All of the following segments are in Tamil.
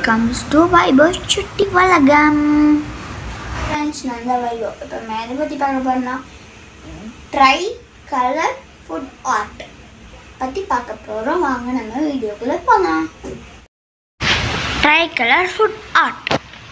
வெல்கம்ஸ் டு வைபர் சுட்டி வலகம் ஃப்ரெண்ட்ஸ் நான் தான் வைபோ இப்போ நான் எதை பற்றி பார்க்க போகிறேன்னா ட்ரை கலர் ஃபுட் ஆர்ட் பற்றி பார்க்க போகிறோம் வாங்க நம்ம வீடியோக்குள்ளே போகலாம் dry colour food art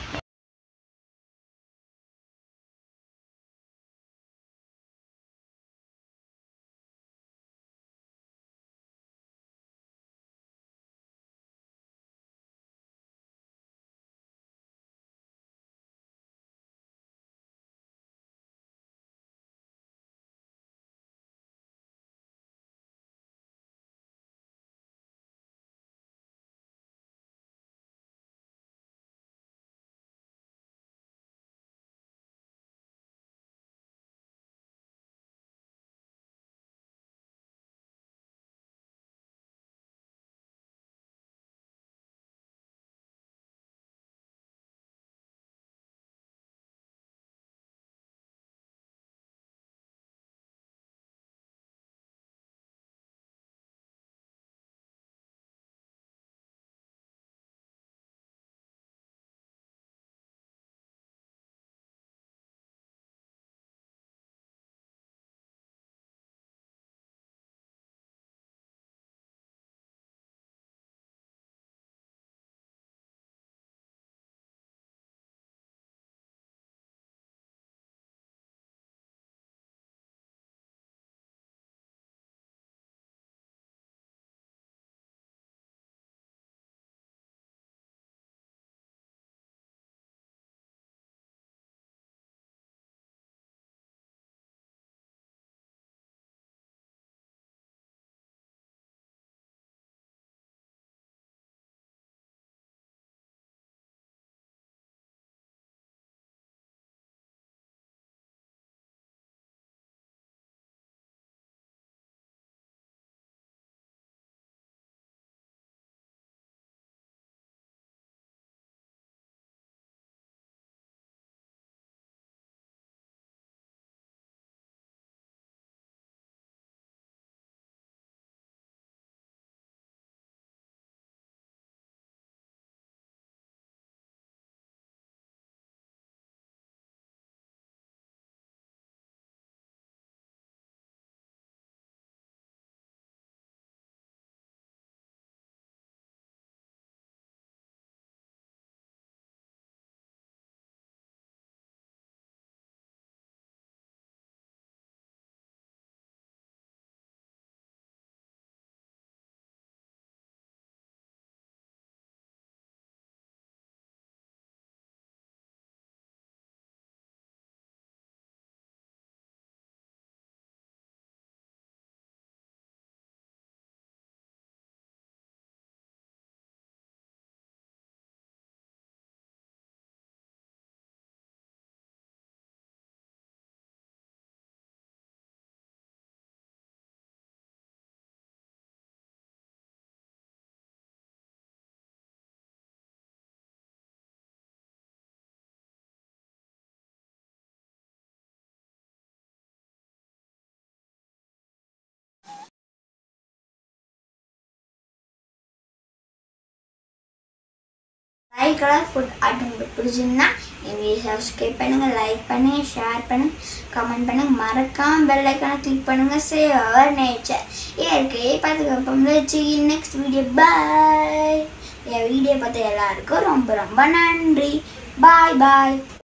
dry colour food art உங்களுக்கு பிடிச்சிருந்தா எங்கள் சப்ஸ்கிரைப் பண்ணுங்கள் லைக் பண்ணுங்கள் ஷேர் பண்ணுங்கள் கமெண்ட் பண்ணுங்கள் மறக்காம பெல் ஐக்கானை கிளிக் பண்ணுங்கள் சேவ் அவர் நேச்சர் இயற்கையை பாதுகாப்போம் நெக்ஸ்ட் வீடியோ பாய் என் வீடியோ பார்த்த எல்லாருக்கும் ரொம்ப ரொம்ப நன்றி பாய் பாய்